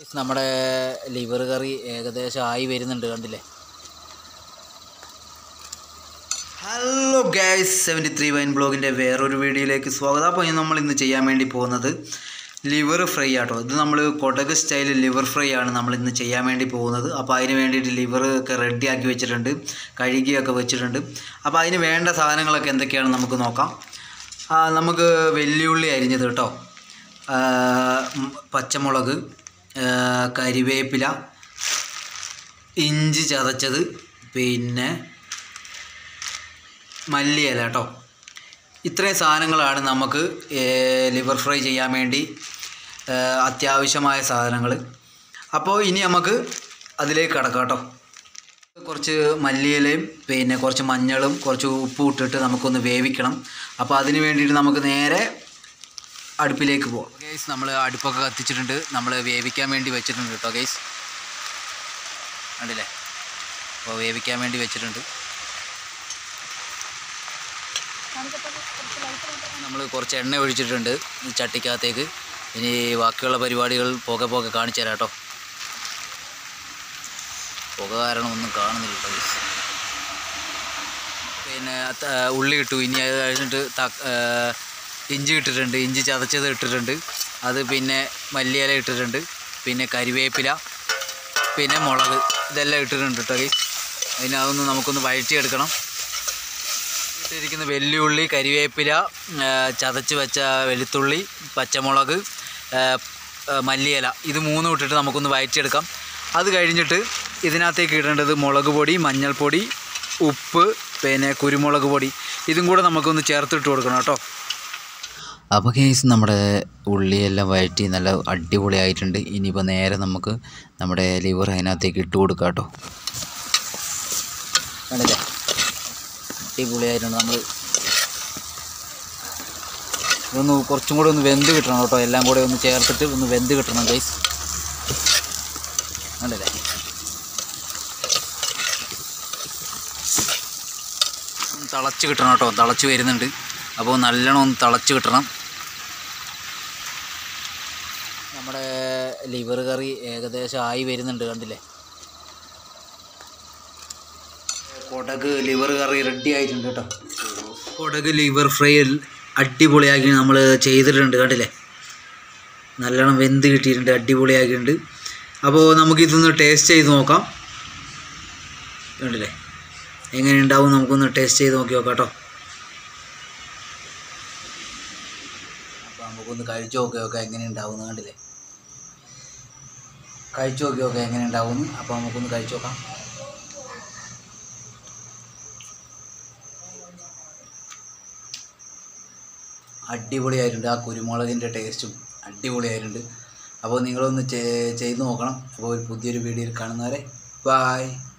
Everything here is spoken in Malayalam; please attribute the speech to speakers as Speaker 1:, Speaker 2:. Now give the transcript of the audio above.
Speaker 1: നമ്മുടെ ലിവർ കറി ഏകദേശം ആയി വരുന്നുണ്ട് കണ്ടില്ലേ
Speaker 2: hello guys seventy three wine ബ്ലോഗിൻ്റെ വേറൊരു വീഡിയോയിലേക്ക് സ്വാഗതം അപ്പോൾ ഇന്ന് നമ്മൾ ഇന്ന് ചെയ്യാൻ വേണ്ടി പോകുന്നത് ലിവർ ഫ്രൈ ആട്ടോ ഇത് നമ്മൾ കൊടക് സ്റ്റൈൽ ലിവർ ഫ്രൈ ആണ് നമ്മൾ ഇന്ന് ചെയ്യാൻ വേണ്ടി പോകുന്നത് അപ്പോൾ അതിന് വേണ്ടിയിട്ട് ലിവർ ഒക്കെ റെഡിയാക്കി വെച്ചിട്ടുണ്ട് കഴുകിയൊക്കെ വെച്ചിട്ടുണ്ട് അപ്പോൾ അതിന് വേണ്ട സാധനങ്ങളൊക്കെ എന്തൊക്കെയാണെന്ന് നമുക്ക് നോക്കാം ആ, നമുക്ക് വെല്ലുള്ളി അരിഞ്ഞത് കേട്ടോ ആ, ഉം, പച്ചമുളക് ആ, കരിവേപ്പില ഇഞ്ചി ചതച്ചത് പിന്നെ മല്ലിയില കേട്ടോ ഇത്രയും സാധനങ്ങളാണ് നമുക്ക് ഏർ, ലിവർ ഫ്രൈ ചെയ്യാൻ വേണ്ടി ഏർ, അത്യാവശ്യമായ സാധനങ്ങൾ അപ്പോൾ ഇനി നമുക്ക് അതിലേക്ക് കിടക്കാം കേട്ടോ കുറച്ച് മല്ലിയിലയും പിന്നെ കുറച്ച് മഞ്ഞളും കുറച്ച് ഉപ്പും ഇട്ടിട്ട് നമുക്കൊന്ന് വേവിക്കണം അപ്പോൾ അതിന് വേണ്ടിയിട്ട് നമുക്ക് നേരെ അടുപ്പിലേക്ക് പോകാം ഗൈസ് നമ്മൾ അടുപ്പൊക്കെ കത്തിച്ചിട്ടുണ്ട് നമ്മൾ വേവിക്കാൻ വേണ്ടി വെച്ചിട്ടുണ്ട് കേട്ടോ ഗൈസ് കണ്ടില്ലേ അപ്പോൾ വേവിക്കാൻ വേണ്ടി വെച്ചിട്ടുണ്ട് നമ്മൾ കുറച്ച് എണ്ണ ഒഴിച്ചിട്ടുണ്ട് ഈ ചട്ടിക്കകത്തേക്ക് ഇനി ബാക്കിയുള്ള പരിപാടികൾ പോകെ പോകെ കാണിച്ചു തരാം കേട്ടോ പുക കാരണം ഒന്നും കാണുന്നില്ല കേട്ടോ guys. പിന്നെ ത- ഉള്ളി ഇട്ടു ഇനി അത് കഴിഞ്ഞിട്ട് തക്ക ഏർ ഇഞ്ചി ഇട്ടിട്ടുണ്ട് ഇഞ്ചി ചതച്ചത് ഇട്ടിട്ടുണ്ട് അത് പിന്നെ മല്ലിയില ഇട്ടിട്ടുണ്ട് പിന്നെ കരിവേപ്പില പിന്നെ മുളക് ഇതെല്ലാം ഇട്ടിട്ടുണ്ട് കേട്ടോ guys. അതിന് അതൊന്ന് നമുക്കൊന്ന് വഴറ്റിയെടുക്കണം ഇട്ടിരിക്കുന്ന വെല്ലുള്ളി കരിവേപ്പില ആ, ചതച്ച് വെച്ച വെളുത്തുള്ളി പച്ചമുളക് ആ, ആ, മല്ലിയില ഇത് മൂന്നും ഇട്ടിട്ട് നമുക്കൊന്ന് വഴറ്റിയെടുക്കാം അത് കഴിഞ്ഞിട്ട് ഇതിനകത്തേക്ക് ഇടേണ്ടത് മുളക് പൊടി മഞ്ഞൾപ്പൊടി ഉപ്പ് പിന്നെ കുരുമുളക് പൊടി ഇതും കൂടെ നമുക്കൊന്ന് ചേർത്തിട്ട് കൊടുക്കണം കേട്ടോ
Speaker 1: അപ്പോൾ കേസ് നമ്മുടെ ഉള്ളിയെല്ലാം വഴറ്റി നല്ല അടിപൊളിയായിട്ടുണ്ട് ഇനിയിപ്പോൾ നേരെ നമുക്ക് നമ്മുടെ ലിവർ അതിനകത്തേക്ക് ഇട്ട് കൊടുക്കാം കേട്ടോ കണ്ടില്ലേ അടിപൊളിയായിട്ടുണ്ട് നമ്മൾ ഇതൊന്ന് കുറച്ചും കൂടെ ഒന്ന് വെന്ത് കിട്ടണം കേട്ടോ എല്ലാം കൂടെ ഒന്ന് ചേർത്തിട്ട് ഒന്ന് വെന്ത് കിട്ടണം ഗൈസ് കണ്ടില്ലേ ഒന്ന് തിളച്ച് കിട്ടണം കേട്ടോ തിളച്ച് വരുന്നുണ്ട് അപ്പോൾ നല്ലോണം ഒന്ന് തിളച്ച് കിട്ടണം നമ്മുടെ ലിവർ കറി ഏകദേശം ആയി വരുന്നുണ്ട് കണ്ടില്ലേ
Speaker 2: കൊടക് ലിവർ കറി റെഡി ആയിട്ടുണ്ട് കേട്ടോ കൊടക് ലിവർ ഫ്രൈ അടിപൊളിയാക്കി നമ്മൾ ചെയ്തിട്ടുണ്ട് കണ്ടില്ലേ നല്ലോണം വെന്ത് കിട്ടിയിട്ടുണ്ട് അടിപൊളിയാക്കിയിട്ടുണ്ട് അപ്പോൾ നമുക്കിതൊന്ന് ടേസ്റ്റ് ചെയ്ത് നോക്കാം കണ്ടില്ലേ എങ്ങനെ ഉണ്ടാവും നമുക്കൊന്ന് ടേസ്റ്റ് ചെയ്ത് നോക്കി നോക്കാം കേട്ടോ
Speaker 1: അപ്പോൾ നമുക്കൊന്ന് കഴിച്ചു നോക്കി നോക്കാം എങ്ങനെ ഉണ്ടാവും കണ്ടില്ലേ കഴിച്ചു നോക്കി നോക്കാം എങ്ങനെ ഉണ്ടാവും അപ്പോൾ നമുക്കൊന്ന് കഴിച്ചു നോക്കാം അടിപൊളിയായിട്ടുണ്ട് ആ കുരുമുളകിൻ്റെ ടേസ്റ്റും അടിപൊളിയായിട്ടുണ്ട് അപ്പോൾ നിങ്ങളൊന്ന് ചെ- ചെയ്ത് നോക്കണം അപ്പോൾ ഒരു പുതിയൊരു വീഡിയോയിൽ കാണുന്നവരെ ബായ്